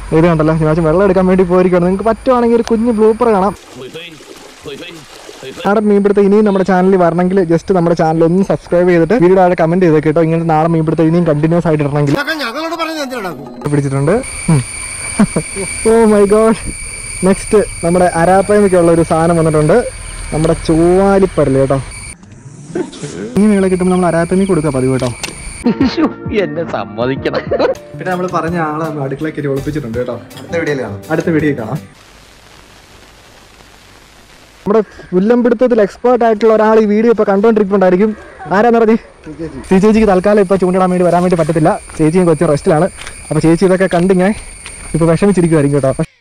ഇത് കണ്ടല്ലോ ഞാൻ വെള്ളം എടുക്കാൻ വേണ്ടി പോയിരിക്കുകയാണ് നിങ്ങൾക്ക് പറ്റുവാണെങ്കിൽ ഒരു കുഞ്ഞ് ബ്ലൂപ്പർ കാണാം നാടൻ മീൻപിടുത്തം ഇനിയും നമ്മുടെ ചാനലിൽ വരണമെങ്കിൽ ജസ്റ്റ് നമ്മുടെ ചാനൽ ഒന്ന് സബ്സ്ക്രൈബ് ചെയ്തിട്ട് വീഡിയോ താഴെ കമന്റ് ചെയ്ത് കേട്ടോ ഇങ്ങനെ നാടൻ മീൻപിടുത്തം ഇനിയും കണ്ടിന്യൂസ് ആയിട്ട് ഇടണമെങ്കിൽ ഞങ്ങളോട് പറഞ്ഞത് എന്തിനാണ് പിടിച്ചിട്ടുണ്ട് ഓ മൈ ഗോഡ് നെക്സ്റ്റ് നമ്മുടെ അരാപ്പയമൊക്കെ ഉള്ള ഒരു സാധനം വന്നിട്ടുണ്ട് നമ്മുടെ ചൊവ്വാലിപ്പരല് കേട്ടോ ഈ മീളെ കിട്ടുമ്പോൾ നമ്മൾ അരാപ്പമി കൊടുക്കുക പതിവ് കേട്ടോ എന്നെ സമ്മതിക്കണം പിന്നെ നമ്മൾ പറഞ്ഞ ആളെ നമ്മൾ അടുക്കളയ്ക്ക് ഒളിപ്പിച്ചിട്ടുണ്ട് കേട്ടോ അടുത്ത വീഡിയോയിൽ കാണാം അടുത്ത വീഡിയോ കാണാം നമ്മുടെ പുല്ലമ്പിടുത്തത്തിൽ എക്സ്പേർട്ട് ആയിട്ടുള്ള ഒരാൾ ഈ വീഡിയോ ഇപ്പൊ കണ്ടോണ്ടിരിക്കുന്നുണ്ടായിരിക്കും ആരാന്ന് പറഞ്ഞ് സി ചേച്ചിക്ക് തൽക്കാലം ഇപ്പൊ ചൂണ്ടിടാൻ വേണ്ടി വരാൻ വേണ്ടി പറ്റത്തില്ല ചേച്ചിയും കൊച്ചും റെസ്റ്റിലാണ് അപ്പൊ ചേച്ചി ഇതൊക്കെ കണ്ടിങ്ങനെ ഇപ്പൊ വിഷമിച്ചിരിക്കുമായിരിക്കും കേട്ടോ